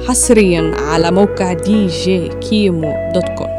حصريا على موقع دي جي كيمو دوت كوم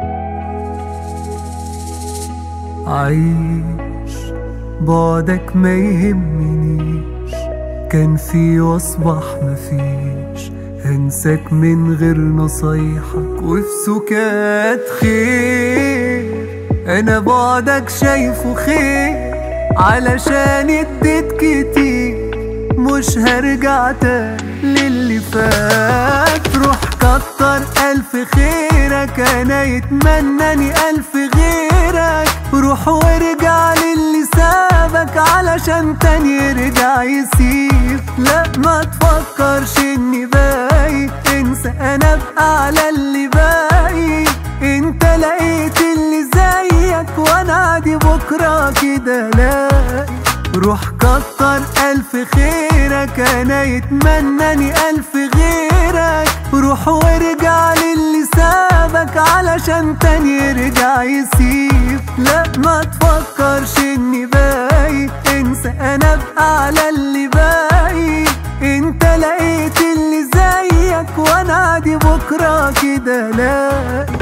عيش بعدك ما يهمنيش كان في واصبح مفيش هنساك من غير نصايحك وفي سكات خير انا بعدك شايفه خير علشان اديت كتير مش هرجع تاني للي فات روح كتر الف خيرك انا يتمناني الف غيرك روح وارجع للي سابك علشان تاني يرجع يسيب لا ما تفكرش اني باقي انسى انا ابقى على اللي باقي انت لقيت اللي زيك وانا عادي بكره كده لاقي روح كتر الف خيرك انا يتمناني الف غيرك روح وارجع للي سابك علشان تاني يرجع يسيب لا ما تفكرش اني باقي انسى انا ابقى على اللي باقي انت لقيت اللي زيك وانا عادي بكره كده لاقي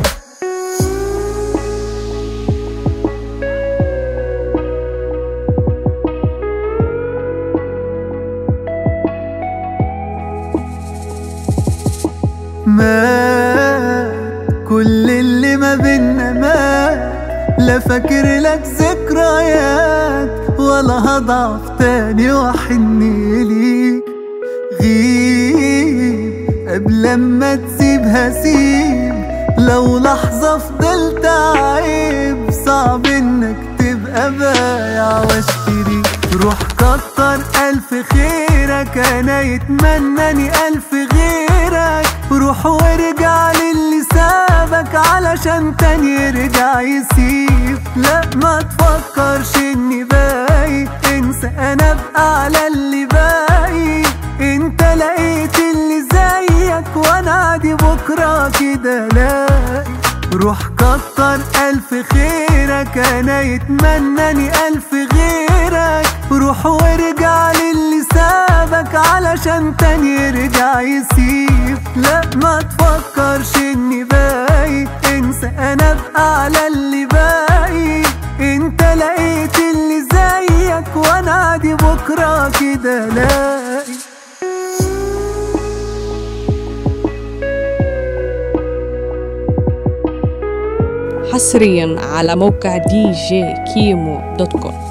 مات كل اللي ما بينا مات لا فاكر لك ذكريات ولا هضعف تاني واحن ليك غيب قبل ما تسيبها سيب لو لحظة فضلت عيب صعب انك تبقى بايع واشتري روح كتر الف خيرك انا يتمناني الف غيرك روح وارجع للي سابك علشان تاني يرجع يسيب لا ما تفكرش اني باقي انسى انا ابقى على اللي باقي انت لقيت اللي زيك وانا عادي بكره كده لاقي روح كتر الف خيرك انا يتمناني الف غيرك روح وارجع للي سابك علشان تاني يرجع يسيب لا ما تفكرش اني باقي انسى انا ابقى على اللي باقي انت لقيت اللي زيك وانا عادي بكره كده لاقي حصريا على موقع دي جي كيمو دوت كوم